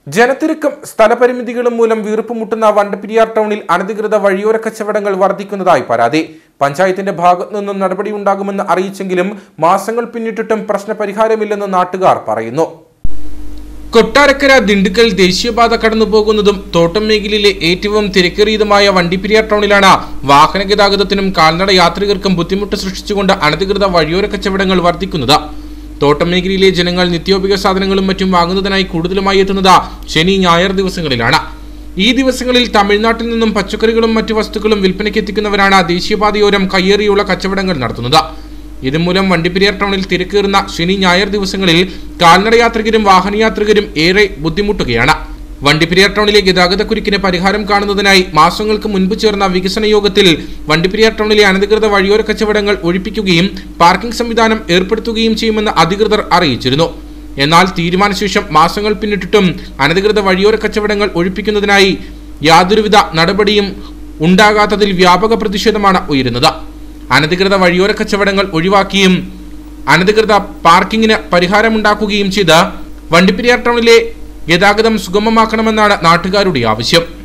ജനത്തിരക്കും സ്ഥലപരിമിതികളും മൂലം വീർപ്പുമുട്ടുന്ന വണ്ടപ്പെരിയാർ ടൗണിൽ അനധികൃത വഴിയോര കച്ചവടങ്ങൾ വർദ്ധിക്കുന്നതായി പരാതി പഞ്ചായത്തിന്റെ ഭാഗത്തു നിന്നും നടപടിയുണ്ടാകുമെന്ന് അറിയിച്ചെങ്കിലും മാസങ്ങൾ പിന്നിട്ടിട്ടും പ്രശ്നപരിഹാരമില്ലെന്ന് നാട്ടുകാർ പറയുന്നു കൊട്ടാരക്കര ദിണ്ടുക്കൽ ദേശീയപാത കടന്നുപോകുന്നതും തോട്ടം മേഖലയിലെ ഏറ്റവും തിരക്കേറിയതുമായ വണ്ടിപ്പെരിയാർ ടൗണിലാണ് വാഹന ഗതാഗതത്തിനും കാൽനട യാത്രികർക്കും ബുദ്ധിമുട്ട് സൃഷ്ടിച്ചുകൊണ്ട് അനധികൃത വഴിയോര കച്ചവടങ്ങൾ വർദ്ധിക്കുന്നത് തോട്ടം മേഖലയിലെ ജനങ്ങൾ നിത്യോപയോഗ സാധനങ്ങളും മറ്റും വാങ്ങുന്നതിനായി കൂടുതലുമായി എത്തുന്നത് ശനി ഞായർ ദിവസങ്ങളിലാണ് ഈ ദിവസങ്ങളിൽ തമിഴ്നാട്ടിൽ നിന്നും പച്ചക്കറികളും മറ്റു വസ്തുക്കളും വിൽപ്പനയ്ക്ക് എത്തിക്കുന്നവരാണ് ദേശീയപാതയോരം കയ്യേറിയുള്ള കച്ചവടങ്ങൾ നടത്തുന്നത് ഇതുമൂലം വണ്ടിപ്പെരിയാർ ടൗണിൽ തിരക്കേറുന്ന ശനി ഞായർ ദിവസങ്ങളിൽ കാൽനട യാത്രികരും വാഹനയാത്രികരും ഏറെ ബുദ്ധിമുട്ടുകയാണ് വണ്ടിപ്പെരിയാർ ടൗണിലെ ഗതാഗതക്കുരുക്കിന് പരിഹാരം കാണുന്നതിനായി മാസങ്ങൾക്ക് മുൻപ് ചേർന്ന വികസന യോഗത്തിൽ വണ്ടിപ്പെരിയാർ ടൗണിലെ അനധികൃത വഴിയോര കച്ചവടങ്ങൾ ഒഴിപ്പിക്കുകയും പാർക്കിംഗ് സംവിധാനം ഏർപ്പെടുത്തുകയും ചെയ്യുമെന്ന് അധികൃതർ അറിയിച്ചിരുന്നു എന്നാൽ തീരുമാനശേഷം മാസങ്ങൾ പിന്നിട്ടിട്ടും അനധികൃത വഴിയോര കച്ചവടങ്ങൾ ഒഴിപ്പിക്കുന്നതിനായി യാതൊരുവിധ നടപടിയും ഉണ്ടാകാത്തതിൽ വ്യാപക പ്രതിഷേധമാണ് ഉയരുന്നത് അനധികൃത വഴിയോര കച്ചവടങ്ങൾ ഒഴിവാക്കിയും അനധികൃത പാർക്കിങ്ങിന് പരിഹാരമുണ്ടാക്കുകയും ചെയ്ത് വണ്ടിപ്പെരിയാർ ടൗണിലെ ഗതാഗതം സുഗമമാക്കണമെന്നാണ് നാട്ടുകാരുടെ ആവശ്യം